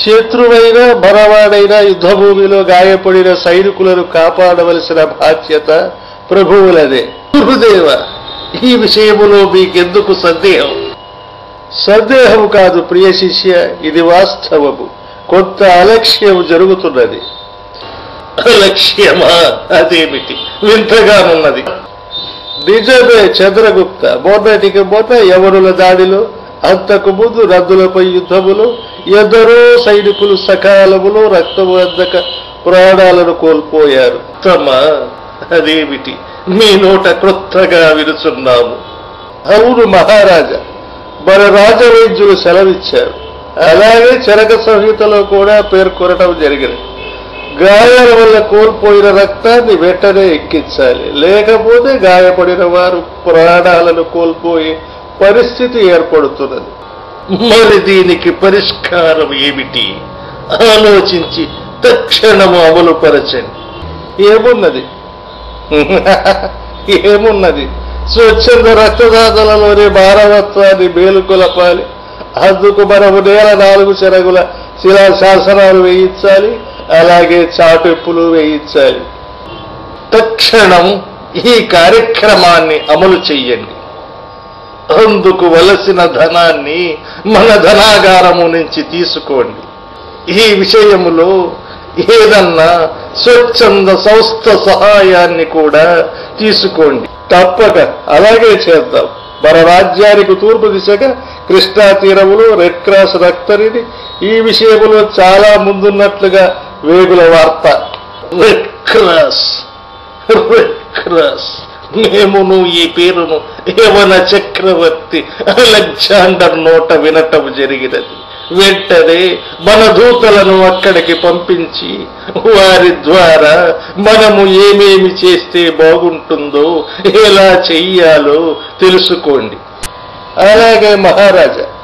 శత్రువైన బలవాడైన యుద్ధభూమిలో గాయపడిన సైనికులను కాపాడవలసిన బాధ్యత ప్రభువులదే గురుదేవ ఈ విషయములో మీకెందుకు సందేహం సందేహం కాదు ప్రియ శిష్య ఇది వాస్తవము కొంత అలక్ష్యం జరుగుతున్నది అలక్ష్యమా అదేమిటి వింతగానున్నది నిజమే చంద్రగుప్త మొన్నటికి మొన్న యవనుల దాడిలో అంతకు ముందు రద్దులపై యుద్ధములో ఎందరో సైనికులు సకాలములో రక్తము అందక ప్రాణాలను కోల్పోయారు తమ అదేమిటి మీ నోట క్రొత్తగా విరుచున్నాము అవును మహారాజా మన రాజవైద్యులు సెలవిచ్చారు అలాగే చరక సంహితలో కూడా పేర్కొనడం జరిగింది గాయాల వల్ల కోల్పోయిన రక్తాన్ని వెంటనే ఎక్కించాలి లేకపోతే గాయపడిన వారు ప్రాణాలను కోల్పోయే పరిస్థితి ఏర్పడుతున్నది మరి దీనికి పరిష్కారం ఏమిటి ఆలోచించి తక్షణము అమలుపరచండి ఏమున్నది ఏమున్నది స్వచ్ఛంద రక్తదాతలలోని మానవత్వాన్ని మేలుకొలపాలి అందుకు మనము నేల నాలుగు చెరగుల శిలా శాసనాలు వేయించాలి అలాగే చాటెప్పులు వేయించాలి తక్షణం ఈ కార్యక్రమాన్ని అమలు చెయ్యండి అందుకు వలసిన ధనాన్ని మన ధనాగారము నుంచి తీసుకోండి ఈ విషయములో ఏదన్నా స్వచ్ఛంద సంస్థ సహాయాన్ని కూడా తీసుకోండి తప్పక అలాగే చేద్దాం మన రాజ్యానికి తూర్పు దిశగా కృష్ణా తీరములో రెడ్ క్రాస్ రక్తనిధి ఈ విషయములో చాలా ముందున్నట్లుగా వేగుల వార్త రెడ్ క్రాస్ రెడ్ క్రాస్ మేమును ఈ పేరును యవన చక్రవర్తి అలెగ్జాండర్ నోట వినటం జరిగినది వెంటనే మన దూతలను అక్కడికి పంపించి వారి ద్వారా మనము ఏమేమి చేస్తే బాగుంటుందో ఎలా చెయ్యాలో తెలుసుకోండి అలాగే మహారాజా